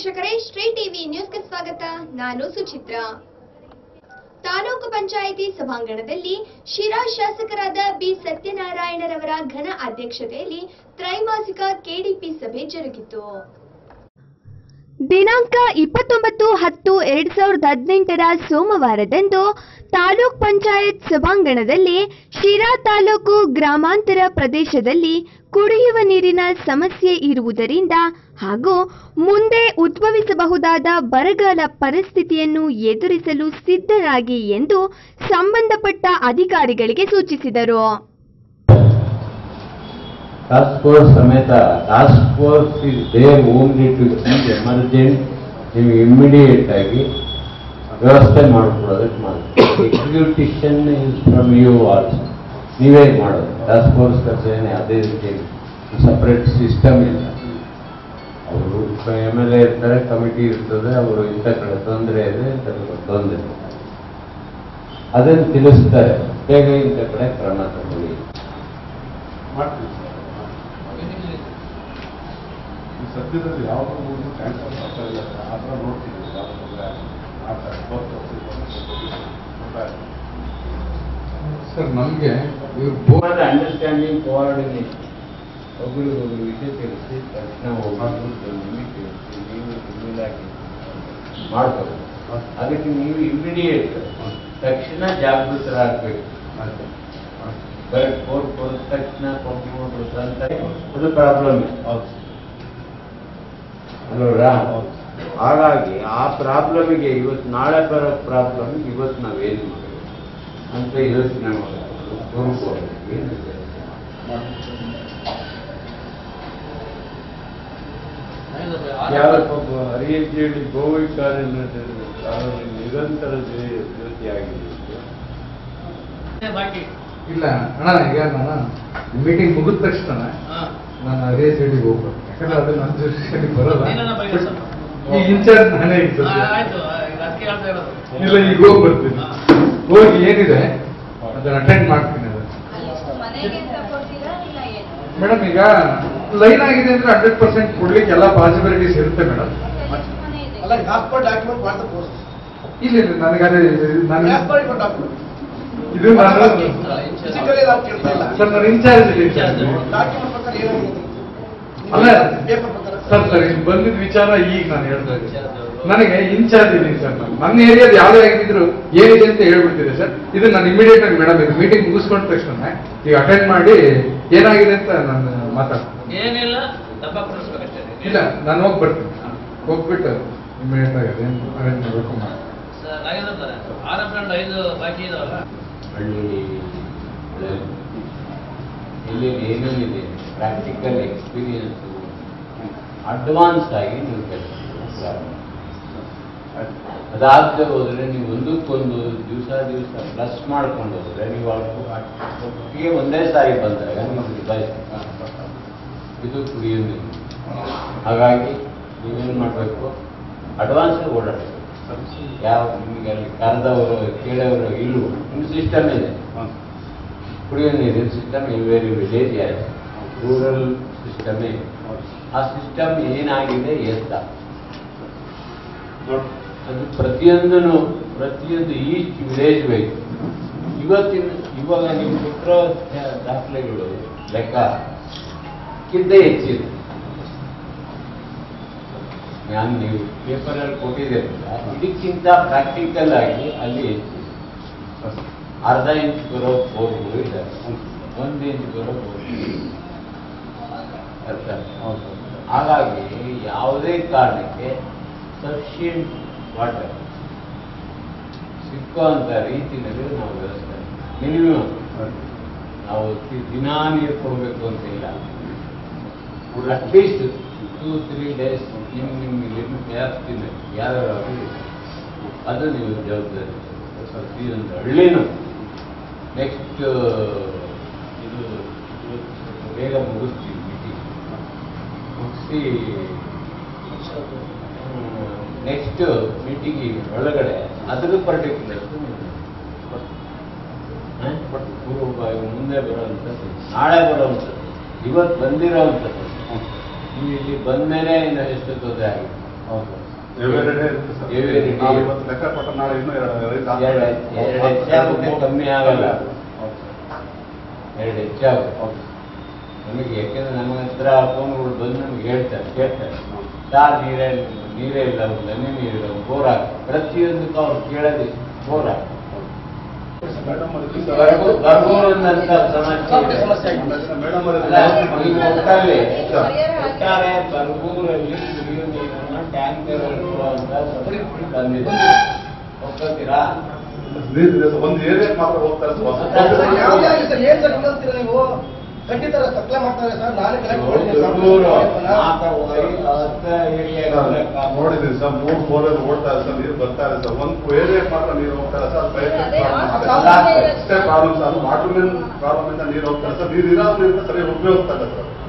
ವೀಕ್ಷಕರೇ ಶ್ರೀ ಟಿವಿ ನ್ಯೂಸ್ಗೆ ಸ್ವಾಗತ ನಾನು ಸುಚಿತ್ರ ತಾಲೂಕು ಪಂಚಾಯಿತಿ ಸಭಾಂಗಣದಲ್ಲಿ ಶಿರಾ ಶಾಸಕರಾದ ಬಿ ಸತ್ಯನಾರಾಯಣರವರ ಘನ ಅಧ್ಯಕ್ಷತೆಯಲ್ಲಿ ತ್ರೈಮಾಸಿಕ ಕೆಡಿಪಿ ಸಭೆ ಜರುಗಿತು ದಿನಾಂಕ ಇಪ್ಪತ್ತೊಂಬತ್ತು ಹತ್ತು ಎರಡ್ ಸಾವಿರದ ಹದಿನೆಂಟರ ಸೋಮವಾರದಂದು ತಾಲೂಕ್ ಪಂಚಾಯತ್ ಸಭಾಂಗಣದಲ್ಲಿ ಶಿರಾ ತಾಲೂಕು ಗ್ರಾಮಾಂತರ ಪ್ರದೇಶದಲ್ಲಿ ಕುಡಿಯುವ ನೀರಿನ ಸಮಸ್ಯೆ ಇರುವುದರಿಂದ ಹಾಗೂ ಮುಂದೆ ಉದ್ಭವಿಸಬಹುದಾದ ಬರಗಾಲ ಪರಿಸ್ಥಿತಿಯನ್ನು ಎದುರಿಸಲು ಸಿದ್ಧರಾಗಿ ಎಂದು ಸಂಬಂಧಪಟ್ಟ ಅಧಿಕಾರಿಗಳಿಗೆ ಸೂಚಿಸಿದರು ಟಾಸ್ಕ್ ಫೋರ್ಸ್ ಸಮೇತ task force is there only to cheese emergent ನೀವು ಇಮ್ಮಿಡಿಯೇಟ್ ಆಗಿ ವ್ಯವಸ್ಥೆ ಮಾಡಿಕೊಡೋದಕ್ಕೆ ಮಾಡಿ execution is from you also ನೀವೇ ಮಾಡೋದು ಟಾಸ್ಕ್ ಫೋರ್ಸ್ ಕಚೇರಿ ಅದೇ ರೀತಿ ಸಪ್ರೇಟ್ ಸಿಸ್ಟಮ್ ಇಲ್ಲ ಅವರು ಎಮ್ ಎಲ್ ಎ ಇರ್ತಾರೆ ಕಮಿಟಿ ಇರ್ತದೆ ಅವರು ಇಂಥ ಕಡೆ ತೊಂದರೆ ಇದೆ ಇಂಥ ಕಡೆ ತೊಂದರೆ ಇದೆ. ಅದನ್ನು ತಿಳಿಸ್ತಾರೆ ಬೇಗ ಇಂಥ ಕಡೆ ಕ್ರಮ ತಗೊಳ್ಳಿ ಮಾಡ್ತೀವಿ ಸರ್ ಈ ಸದ್ಯದಲ್ಲಿ ಯಾವ ಊರು ಕ್ಯಾನ್ಸಲ್ ಮಾಡ್ತಾ ಇಲ್ಲ ಸರ್ ಆ ಥರ ನೋಡ್ತೀವಿ ಯಾವ ತೊಂದರೆ ಮಾಡ್ತಾರೆ ಸರ್ ನಮಗೆ ಇವ್ರು ಬೋ ಅಂಡರ್ಸ್ಟ್ಯಾಂಡಿಂಗ್ ಕೋಆರ್ಡಿನೇಷನ್ ಒಬ್ಬರಿಗೊಬ್ಬರು ವಿಷಯ ತಿಳಿಸಿ ತಕ್ಷಣ ಹೋಗ್ಬಿಟ್ಟು ನಿಮಗೆ ತಿಳಿಸಿ ನೀವು ಇಮ್ಮಿಡಿಯಾಗಿ ಮಾಡ್ಬೋದು ಅದಕ್ಕೆ ನೀವು ಇಮ್ಮಿಡಿಯೇಟ್ ತಕ್ಷಣ ಜಾಗೃತರಾಗಬೇಕು ಕರೆಕ್ಟ್ ಫೋರ್ ಕೊಡಿದ ತಕ್ಷಣ ಕೊಂಡ್ಕೊಂಡು ಅಂತ ಅದು ಪ್ರಾಬ್ಲಮ್ ಅಲ್ವರಾ ಹಾಗಾಗಿ ಆ ಪ್ರಾಬ್ಲಮಿಗೆ ಇವತ್ತು ನಾಳೆ ಬರೋ ಪ್ರಾಬ್ಲಮಿಗೆ ಇವತ್ತು ನಾವೇನು ಮಾಡಬೇಕು ಅಂತ ಯೋಚನೆ ಮಾಡಬೇಕು ತೋರಿಸ್ಬೋದು ಏನಿದೆ ಯಾವ ಅರಿಯಲ್ಲಿ ಗೋವಿಕಾರಣ್ಯ ನಿರಂತರ ಜ್ಯೋತಿಯಾಗಿದೆ ಇಲ್ಲ ಅಣ್ಣ ಈಗ ನಾನು ಮೀಟಿಂಗ್ ಮುಗಿದ ತಕ್ಷಣ ನಾನು ಅದೇ ಸೈಡಿಗೆ ಹೋಗ್ಬೇಕು ಯಾಕಂದ್ರೆ ಅದು ನನ್ನ ಜೊತೆ ಬರಲ್ಲ ಈ ಇನ್ಚಾರ್ಜ್ ನಾನೇ ಈಗ ಸದ್ಯ. ಇಲ್ಲ ಈಗ ಹೋಗಿ ಬರ್ತೀನಿ ಹೋಗಿ ಏನಿದೆ ಅದನ್ನ ಅಟೆಂಡ್ ಮಾಡ್ತೀನಿ ಅದು ಮನೆಗೆ ಅಂತ ಕೊಡ್ತೀರಾ ಇಲ್ಲ ಏನು ಮೇಡಮ್ ಈಗ ಲೈನ್ ಆಗಿದೆ ಅಂದ್ರೆ ಹಂಡ್ರೆಡ್ ಪರ್ಸೆಂಟ್ ಕೊಡ್ಲಿಕ್ಕೆ ಎಲ್ಲ ಪಾಸಿಬಿಲಿಟೀಸ್ ಇರುತ್ತೆ ಮೇಡಮ್ ಎಷ್ಟು ಮನೆ ಇದೆ ಅಲ್ಲ ಹಾಸ್ಪಿಟಲ್ ಡಾಕ್ಯುಮೆಂಟ್ ಮಾಡ್ತಾ ಕೋರ್ಸ್ ಇಲ್ಲ ಇಲ್ಲ ನನಗೆ ಅದೇ ನಾನು ಹಾಸ್ಪಿಟಲ್ ಡಾಕ್ಯುಮೆಂಟ್ ಇದು ನಾನು ಫಿಸಿಕಲಿ ನಾವು ಕೇಳ್ತಾ ಇಲ್ಲ ಸರ್ ನಾನು ಇನ್ಚಾರ್ಜ್ ಇದ್ದೀನಿ ಡಾಕ್ಯುಮೆಂಟ್ ಪ್ರಕಾರ ಏನಾಗಿದೆ ಅಲ್ಲ ಪೇಪರ್ ಪ್ರಕಾರ ಸರ್ ಸರ್ ಇಲ್ಲಿ ಬಂದಿದ್ದ ವಿಚಾರ ಈಗ ನಾನು ಹೇಳ್ತಾ ಇದ್ದೀನಿ ನನಗೆ ಇನ್ಚಾರ್ಜ್ ಇದ್ದೀನಿ ಸರ್ ನಾನು ನನ್ನ ಏರಿಯಾದ ಯಾವುದೇ ಆಗಿದ್ರು ಏನಿದೆ ಅಂತ ಹೇಳ್ಬಿಡ್ತಿದೆ ಸರ್ ಇದು ನಾನು ಇಮಿಡಿಯೇಟ್ ಆಗಿ ಮೇಡಮ್ ಇದು ಮೀಟಿಂಗ್ ಮುಗಿಸ್ಕೊಂಡ ತಕ್ಷಣ ಈಗ ಅಟೆಂಡ್ ಮಾಡಿ ಏನಾಗಿದೆ ಅಂತ ನಾನು ಮಾತಾಡ್ತೀನಿ ಏನಿಲ್ಲ ದಬ್ಬ ಕೊಡಿಸ್ಬೇಕಷ್ಟೇ ಇಲ್ಲ ನಾನು ಹೋಗಿ ಬರ್ತೀನಿ ಹೋಗ್ಬಿಟ್ಟು ಇಮಿಡಿಯೇಟ್ ಆಗಿ ಅದೇನು ಅರೇಂಜ್ ಮಾಡಬೇಕು ಮಾಡಿ sir Nagendra sir R F and ಐದು ಬಾಕಿ ಇದಾವಲ್ಲ ಹಳ್ಳಿ ಇಲ್ಲಿ ಏನೇನಿದೆ ಪ್ರಾಕ್ಟಿಕಲ್ ಎಕ್ಸ್ಪೀರಿಯನ್ಸ್ ಅಡ್ವಾನ್ಸ್ ಆಗಿ ನೀವು ಕೆಲಸ ಅದಾಗದೆ ಹೋದ್ರೆ ನೀವು ಒಂದಕ್ಕೊಂದು ದಿವಸ ದಿವಸ ಪ್ಲಸ್ ಮಾಡ್ಕೊಂಡು ಹೋದ್ರೆ ನೀವು ಅಷ್ಟು ಒಟ್ಟಿಗೆ ಒಂದೇ ಸಾರಿ ಬಂದಾಗ ನೀವು ನಿಭಾಯಿಸ್ತೀರ. ಇದು ಕುಡಿಯೋ ನೀರು ಹಾಗಾಗಿ ನೀವೇನು ಮಾಡಬೇಕು ಅಡ್ವಾನ್ಸ್ ಓಡಾಡಬೇಕು ಯಾವ ನಿಮಗೆ ಅಲ್ಲಿ ಕರೆದವರು ಕೇಳೋರು ಇಲ್ವೋ ನಿಮ್ಮ ಸಿಸ್ಟಮ್ ಇದೆ ಕುಡಿಯೋ ನೀರಿನ ಸಿಸ್ಟಮ್ ವೆರಿ ವಿಲೇಜ್ ಯಾರು ರೂರಲ್ ಸಿಸ್ಟಮೇ ಆ ಸಿಸ್ಟಮ್ ಏನಾಗಿದೆ ಎತ್ತ ಅದು ಪ್ರತಿಯೊಂದೂ ಪ್ರತಿಯೊಂದು ಈಚ್ ವಿಲೇಜ್ ವೈಸ್ ಇವತ್ತಿನ ಇವಾಗ ನೀವು ಕೊಟ್ಟಿರೋ ದಾಖಲೆಗಳು ಲೆಕ್ಕ ಕ್ಕಿಂತ ಹೆಚ್ಚಿದೆ ನಾನು ನೀವು ಪೇಪರಲ್ಲಿ ಕೊಟ್ಟಿದ್ದೀರಲ್ಲ ಇದಕ್ಕಿಂತ ಪ್ರಾಕ್ಟಿಕಲ್ ಆಗಿ ಅಲ್ಲಿ ಹೆಚ್ಚಿದೆ ಅರ್ಧ ಇಂಚ್ ಬರೋ ಬೋರ್ಡ್ಗಳು ಇದ್ದಾರೆ ಒಂದು ಇಂಚ್ ಬರೋ ಬೋರ್ಡ್ ಅರ್ಥ ಹಾಗಾಗಿ ಯಾವುದೇ ಕಾರಣಕ್ಕೆ ಸಫಿಷಿಯಂಟ್ ವಾಟರ್ ಸಿಕ್ಕುವಂಥ ರೀತಿಯಲ್ಲಿ ನಾವು ವ್ಯವಸ್ಥೆ ಮಿನಿಮಮ್ ನಾವು ದಿ- ದಿನಾ ನೀರು ಕೊಡಬೇಕು ಅಂತಿಲ್ಲ ಅಟ್ಲೀಸ್ಟ್ ಟೂ ತ್ರೀ ಡೇಸ್ ನಿಮ್ಮ ನಿಮ್ಮ ಲಿಮಿಟ್ ಜಾಸ್ತಿನೇ ಯಾವ್ಯಾವ ಅದು ನೀವು ಜವಾಬ್ದಾರಿ ಪ್ರತಿಯೊಂದು ಹಳ್ಳಿನೂ ನೆಕ್ಸ್ಟ್ ಇದು ಇವತ್ತು ಸ್ವಲ್ಪ ಬೇಗ ಮುಗಿಸ್ತೀವಿ ಮೀಟಿಂಗ್ ಮುಗಿಸಿ ನೆಕ್ಸ್ಟ್ ಮೀಟಿಂಗ್ ಒಳಗಡೆ ಅದ್ರ ಪರ್ಟಿಕ್ಯುಲರ್ಸ್ ಪೂರ್ವ ಮುಂದೆ ಬರೋವಂಥದ್ದು ನಾಳೆ ಬರೋವಂಥದ್ದು ಇವತ್ತು ಬಂದಿರೋವಂಥದ್ದು ನೀವು ಇಲ್ಲಿ ಬಂದ ಮೇಲೆ ಇನ್ನು ಎಷ್ಟು ತೊಂದರೆ ಆಗಿದೆ ಹೌದು ಎವರಿಡೇ ಇರುತ್ತೆ ಸರ್ Every day. ನಾವು ಇವತ್ತು ಲೆಕ್ಕ ಕೊಟ್ಟ ನಾಳೆ ಇನ್ನೂ ಎರಡು ರೈಸ್ ಎರಡು ಎರಡು ಹೆಚ್ಚಾಗುತ್ತೆ ಕಮ್ಮಿ ಆಗಲ್ಲ ಎರಡು ಹೆಚ್ಚಾಗುತ್ತೆ ನಮಗೆ ಯಾಕೆಂದ್ರೆ ನಮ್ಮ ಹತ್ರ ಫೋನ್ಗಳು ಬಂದು ನಮ್ಗೆ ಹೇಳ್ತಾರೆ ಕೇಳ್ತಾರೆ ಸಾರ್ ನೀರೇ ನೀರೇ ಇಲ್ಲ ಒಂದು ಹನಿ ನೀರಿಲ್ಲ ಒಂದು ಬೋರ್ ಹಾಕಿ ಪ್ರತಿಯೊಂದಕ್ಕೂ ಅವ್ರು ಕೇಳೋದು ಬೋರ್ ಹಾಕಿ ಮೇಡಮ್ ಬರ್ಬೋದಂತ ಸಮಸ್ಯೆ ಇದೆ. ಸಮಸ್ಯೆ ಆಗಿದೆ ಮೇಡಮ್ ಅಲ್ಲ, ಈಗ ಒಟ್ಟಾರೆ ಸರ್. ಒಟ್ಟಾರೆ ಬರ್ಗೂರಲ್ಲಿ ಕುಡಿಯೋ ನೀರನ್ನ ಟ್ಯಾಂಕರ್ ಅಂತ ತಂದಿದೆ ಒಪ್ಕೋತೀರಾ ಒಂದು ಏರಿಯಾಕ್ಕೆ ಮಾತ್ರ ಹೋಗ್ತಾರೆ ಅಲ್ಲ, ಯಾವ್ದೇ ಆಗಲಿ ಸರ್ ಏನ್ ಸರ್ ಹಿಂಗಂತೀರ ನೀವು ಖಂಡಿತ ಸಪ್ಲೈ ಮಾಡ್ತಾರೆ ಸರ್ ನಾನೇ ಕಲೆಕ್ಟ್ ದೊಡ್ಡೂರು ಮಾಡಿದ್ದೀನಿ ಮಾತಾ ಹೋಗಿ ಹತ್ತ ಏರಿಯಾ ನೋಡಿದ್ದೀನಿ ಸರ್ ಮೂರು ಬೋರ್ವೆಲ್ ಓಡ್ತಾ ಇದೆ ಸರ್ ನೀರು ಬರ್ತಾ ಇದೆ ಸರ್ ಒಂದು ಏರಿಯಾಕ್ಕೆ ಮಾತ್ರ ನೀರು ಹೋಗ್ತಾರೆ ಸರ್ ಅದೇ ಆ ಅಷ್ಟೇ problem sir water men problem ಇಂದ ನೀರು ಹೋಗ್ತಾರೆ ಸರ್ ನೀರು ಇರೋದ್ರಿಂದ ಸರಿ ಉಪಯೋಗ ಸರ್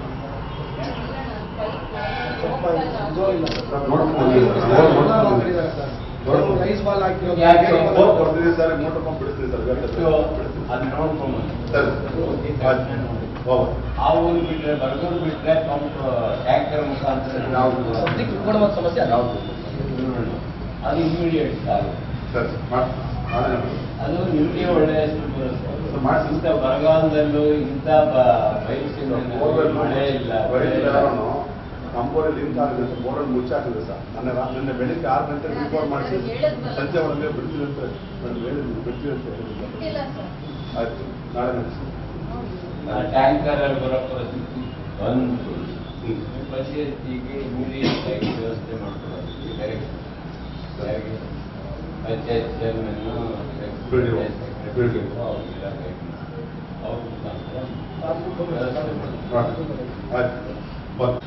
ರೈಸ್ ಬಾಲ್ ಹಾಕಿರೋದು ಯಾಕೆ? ಬೋರ್ ಕೊಡ್ತೀವಿ ಸರ್ ಮೋಟರ್ ಪಂಪ್ ಬಿಡಿಸ್ತೀವಿ ಸರ್ ಅದು ನೋಡ್ಕೊಂಬಂದು ಸರಿ ಹೋಗಿ ಆ ಊರು ಬಿಟ್ರೆ ಬರ್ಗೂರು ಬಿಟ್ರೆ ಪಂಪ್ ಟ್ಯಾಂಕರ್ ಮುಖಾಂತರ ನಾವು ಸದ್ಯಕ್ಕೆ ಕೊಡುವ ಸಮಸ್ಯೆ ಅಲ್ಲ. ಅದು ಇಮಿಡಿಯೇಟ್ ಸಾರು ಸರಿ ಮಾಡಿ ಮಾಡಿ ಅದು ನಿಮಗೆ ಒಳ್ಳೆಯ ಹೆಸರು ಬರುತ್ತೆ ಸರ್, ಮಾಡ್ಸಿ. ಇಂಥ ಬರಗಾಲದಲ್ಲೂ ಇಂಥ ಬಯಸಿನಲ್ಲಿ ಮಳೆ ಇಲ್ಲ ಬೆಳೆ ಇಲ್ಲ. ನಮ್ಮೂರಲ್ಲಿ ಲಿಂಕ್ ಆಗಿದೆ ಸರ್ ಬೋರ್ಡ್ ಮುಚ್ಚಾಕಿದೆ ಸರ್ ನನ್ನ ರಾ- ನಿನ್ನೆ ಬೆಳಿಗ್ಗೆ ಆರು ಗಂಟೆ ರಿಪೋರ್ಟ್ ಮಾಡಿಸಿ ಸಂಜೆ ಒಳಗೆ ಬಿಡ್ತೀವಿ ಅಂತ ನಾನು ಹೇಳಿದ್ದೀನಿ ಬಿಡ್ತೀವಿ ಅಂತ ಹೇಳಿದ್ದೀನಿ ಇಲ್ಲ ಸರ್ ಆಯ್ತು ನಾಳೆ ನಡೆಸಿ ಆ ಟ್ಯಾಂಕರ್ ಅಲ್ಲಿ ಬರೋ ಪರಿಸ್ಥಿತಿ ಬಂತು ಪರಿಸ್ಥಿತಿಗೆ ಇಮಿಡಿಯೇಟ್ ಆಗಿ ವ್ಯವಸ್ಥೆ ಮಾಡ್ಕೊಳ್ಳೋದು ಡೈರೆಕ್ಷನ್ ಪಂಚಾಯತ್ ಚೇರ್ಮನ್ BDO. ಅವ್ರ ಮುಖಾಂತರ ವ್ಯವಸ್ಥೆ ಮಾಡ್ಕೊಳ್ಳೋದು ಮಾಡಿ ಆಯ್ತು ಬಂದು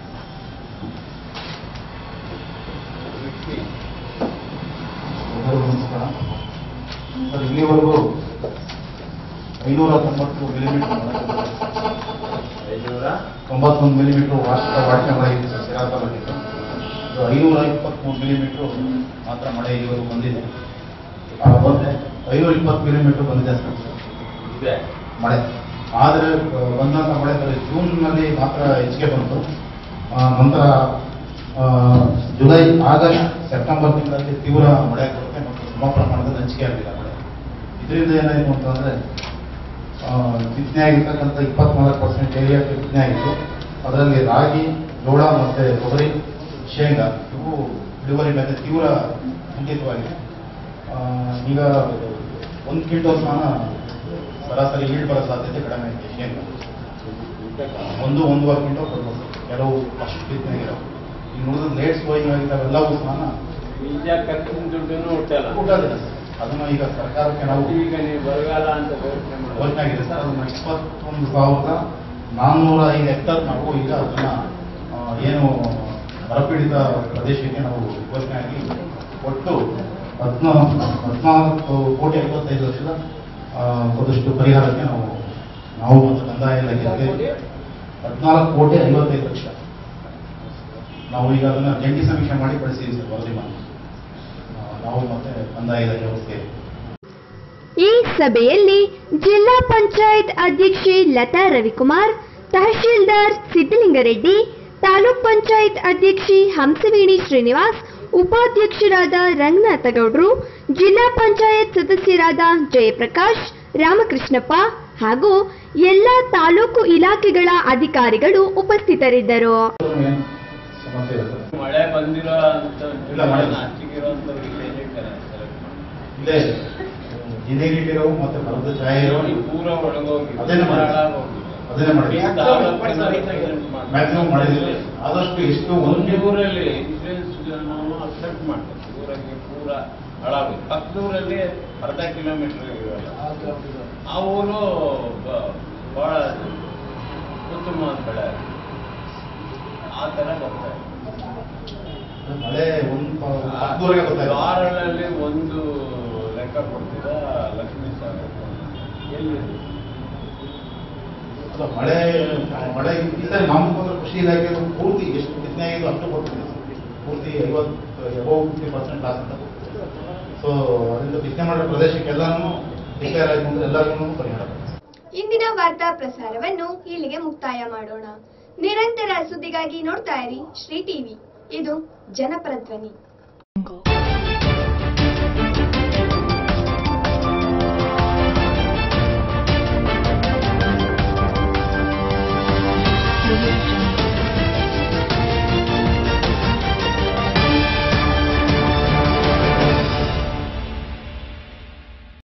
ಎಲ್ಲರಿಗೂ ನಮಸ್ಕಾರ ಸರ್ ಇಲ್ಲಿವರೆಗೂ ಐನೂರ ತೊಂಬತ್ತು ಮಿಲಿಮೀಟರ್ ಐನೂರ ತೊಂಬತ್ತೊಂದು ಮಿಲಿಮೀಟರ್ ವಾರ್ಷಿಕ ವಾಡಿಕೆ ಮಳೆ ಇದೆ ಸರ್ ಸಿರಾ ತಾಲೂಕಿಗೆ ಇದು ಐನೂರ ಇಪ್ಪತ್ತ್ಮೂರು ಮಿಲಿಮೀಟರ್ ಮಾತ್ರ ಮಳೆ ಇಲ್ಲಿವರೆಗೂ ಬಂದಿದೆ ಆ, ಬಂದೆ ಐನೂರ ಇಪ್ಪತ್ತು ಮಿಲಿಮೀಟರ್ ಬಂದಿದೆ ಸರ್ ಇದೆ ಮಳೆ ಆದರೆ ಆ, ಬಂದಂಥ ಮಳೆ ಬರೀ ಜೂನ್ನಲ್ಲಿ ಮಾತ್ರ ಹೆಚ್ಚಿಗೆ ಬಂತು ಆ, ನಂತರ ಆ, ಜುಲೈ ಆಗಸ್ಟ್ ಸೆಪ್ಟೆಂಬರ್ ತಿಂಗಳಲ್ಲಿ ತೀವ್ರ ಮಳೆ ಕೊರತೆ ಮತ್ತು ಸಮ ಪ್ರಮಾಣದಲ್ಲಿ ಹಂಚಿಕೆ ಆಗಲಿಲ್ಲ ಮಳೆ ಇದರಿಂದ ಏನಾಯಿತು ಅಂತಂದರೆ ಬಿತ್ತನೆ ಆಗಿರ್ತಕ್ಕಂಥ ಇಪ್ಪತ್ನಾಲ್ಕು ಪರ್ಸೆಂಟ್ ಏರಿಯಾಕ್ಕೆ ಬಿತ್ತನೆ ಆಗಿತ್ತು ಅದರಲ್ಲಿ ರಾಗಿ ಜೋಳ ಮತ್ತು ತೊಗರಿ ಶೇಂಗಾ ಇವು ಇಳುವರಿ ಮೇಲೆ ತೀವ್ರ ಖಂಡಿತವಾಗಿದೆ ಆ, ಈಗ ಒಂದು ಕ್ವಿಂಟಲ್ ಸ್ನಾನ ಸರಾಸರಿ ಈಡ್ ಬರೋ ಸಾಧ್ಯತೆ ಕಡಿಮೆ ಇದೆ ಶೇಂಗಾ ಒಂದು ಒಂದೂವರೆ ಕ್ವಿಂಟಲ್ ಕೊಡ್ಬೋದು ಕೆಲವು ಫಸ್ಟ್ ಬಿತ್ತನೆ ಇರೋ ಇನ್ನು ಉಳಿದ ಲೇಟ್ಸ್ ಗೋಯಿಂಗ್ ಆಗಿದ್ದಾವೆಲ್ಲವೂ ಸ್ನಾನ ಬೀಜ ಖರ್ಚಿನ ದುಡ್ಡನ್ನು ಹುಟ್ಟಲ್ಲ ಊಟದಿಲ್ಲ ಸರ್ ಅದನ್ನು ಈಗ ಸರ್ಕಾರಕ್ಕೆ ನಾವು ಈಗ ನೀವು ಬರಗಾಲ ಅಂತ ಘೋಷಣೆ ಯೋಚನೆ ಮಾಡೋದು ಆಗಿದೆ ಸರ್ ಅದನ್ನ ಇಪ್ಪತ್ತೊಂದು ಸಾವಿರದ ನಾನ್ನೂರ ಐದು ಹೆಕ್ಟರ್ ನಾವು ಈಗ ಅದನ್ನ ಆ, ಏನು ಬರಪೀಡಿತ ಪ್ರದೇಶಕ್ಕೆ ನಾವು ಘೋಷಣೆ ಆಗಿ ಒಟ್ಟು ಹದಿನಾ ಹದಿನಾಲ್ಕು ಕೋಟಿ ಐವತ್ತೈದು ಲಕ್ಷದ ಆ, ಒಂದಷ್ಟು ಪರಿಹಾರಕ್ಕೆ ನಾವು ನಾವು ಮತ್ತು ಕಂದಾಯ ಇಲಾಖೆಗೆ ಹದಿನಾಲ್ಕು ಕೋಟಿ ಐವತ್ತೈದು ಲಕ್ಷ ನಾವು ಈಗ ಅದನ್ನ ಜಂಟಿ ಸಮೀಕ್ಷೆ ಮಾಡಿ ಕಳಿಸಿದ್ದೀವಿ ಸರ್ ವರದಿ ಮಾಡಿ ಆ, ನಾವು ಮತ್ತೆ ಕಂದಾಯ ಇಲಾಖೆ ಸೇರಿ ಈ ಸಭೆಯಲ್ಲಿ ಜಿಲ್ಲಾ ಪಂಚಾಯತ್ ಅಧ್ಯಕ್ಷೆ ಲತಾ ರವಿಕುಮಾರ್ ತಹಶೀಲ್ದಾರ್ ಸಿದ್ದಲಿಂಗರೆಡ್ಡಿ ತಾಲೂಕ್ ಪಂಚಾಯತ್ ಅಧ್ಯಕ್ಷೆ ಹಂಸವೇಣಿ ಶ್ರೀನಿವಾಸ್ ಉಪಾಧ್ಯಕ್ಷರಾದ ರಂಗನಾಥ ಗೌಡ್ರು ಜಿಲ್ಲಾ ಪಂಚಾಯತ್ ಸದಸ್ಯರಾದ ಜಯಪ್ರಕಾಶ್ ರಾಮಕೃಷ್ಣಪ್ಪ ಹಾಗೂ ಎಲ್ಲ ತಾಲೂಕು ಇಲಾಖೆಗಳ ಅಧಿಕಾರಿಗಳು ಉಪಸ್ಥಿತರಿದ್ದರು ಏನು ಸಮಸ್ಯೆ ಇಲ್ಲ ಸರ್ ಮಳೆ ಬಂದಿರೋ ಅಂತ ಇಲ್ಲ, ಮಳೆ. ನಾಚಿಕಿರೋಂಥವ್ರಿಗೆ ಹೇಳಿರ್ತಾರೆ select ಮಾಡಿ. ಇಲ್ಲೇ ಜಿಲ್ಲೆಗಿಟ್ಟಿರೋ ಮತ್ತೆ ಮರದ ಛಾಯೆ ಇರೋ ನೋಡಿ, ಪೂರ ಒಳಗೋಗಿ ಅದೇನೇ ಮಾಡಿ. ಹಾಳಾಗೋಗಿದೆ. ಅದನ್ನೇ ಮಾಡಿ ಮ್ಯಾಕ್ಸಿಮಮ್ ಮಾಡಿದ್ರೆ ಆದಷ್ಟು ಎಷ್ಟು ಒಂದು ಒಂದು ಊರಲ್ಲಿ ಇನ್ಸೂರೆನ್ಸ್ ನಾವು ಅಕ್ಸೆಪ್ಟ್ ಮಾಡ್ತೀವಿ ಊರಿಗೆ ಪೂರ ಹಾಳಾಗುತ್ತೆ ಪಕ್ಕದ ಊರಲ್ಲಿ ಅರ್ಧ ಕಿಲೋಮೀಟರ್ ಇರಲ್ಲ ಆ ಊರು ಬ- ಬಹಳ ಉತ್ತಮವಾದ ಬೆಳೆ ಆ ಥರ ಬರ್ತಾ ಇದೆ ಮಳೆ ಒಂದು ಹತ್ತುವರೆಗೆ ಗೊತ್ತಾಯ್ತು ವಾರಗಳಲ್ಲಿ ಒಂದು ಲೆಕ್ಕ ಕೊಡ್ತೀರಾ ಲಕ್ಷ್ಮೀ ಸಾಗರ್ ಎಲ್ಲಿ ಅಲ್ಲ, ಮಳೆ ಮಳೆ ಇಲ್ಲ ನಮ್ಮ ಮಾತ್ರ ಕೃಷಿ ಇಲಾಖೆ ಪೂರ್ತಿ ಎಷ್ಟು ಬಿತ್ತನೆ ಆಗಿದ್ದು ಅಷ್ಟು ಕೊಡ್ತೀವಿ ಪೂರ್ತಿ ಐವತ್ತು ಎಬೋ ಫಿಫ್ಟಿ ಪರ್ಸೆಂಟ್ ಲಾಸ್ ಅಂತ ಸೊ ಅದರಿಂದ ಬಿತ್ತನೆ ಮಾಡೋ ಪ್ರದೇಶಕ್ಕೆಲ್ಲಾನು ಡಿಕ್ಲೇರ್ ಆಯ್ತು ಅಂದ್ರೆ ಎಲ್ಲರಿಗೂ ಪರಿಹಾರ ಇಂದಿನ ವಾರ್ತಾ ಪ್ರಸಾರವನ್ನು ಇಲ್ಲಿಗೆ ಮುಕ್ತಾಯ ಮಾಡೋಣ ನಿರಂತರ ಸುದ್ದಿಗಾಗಿ ನೋಡ್ತಾ ಇರಿ ಶ್ರೀ ಟಿವಿ ಇದು ಜನಪರ ಧ್ವನಿ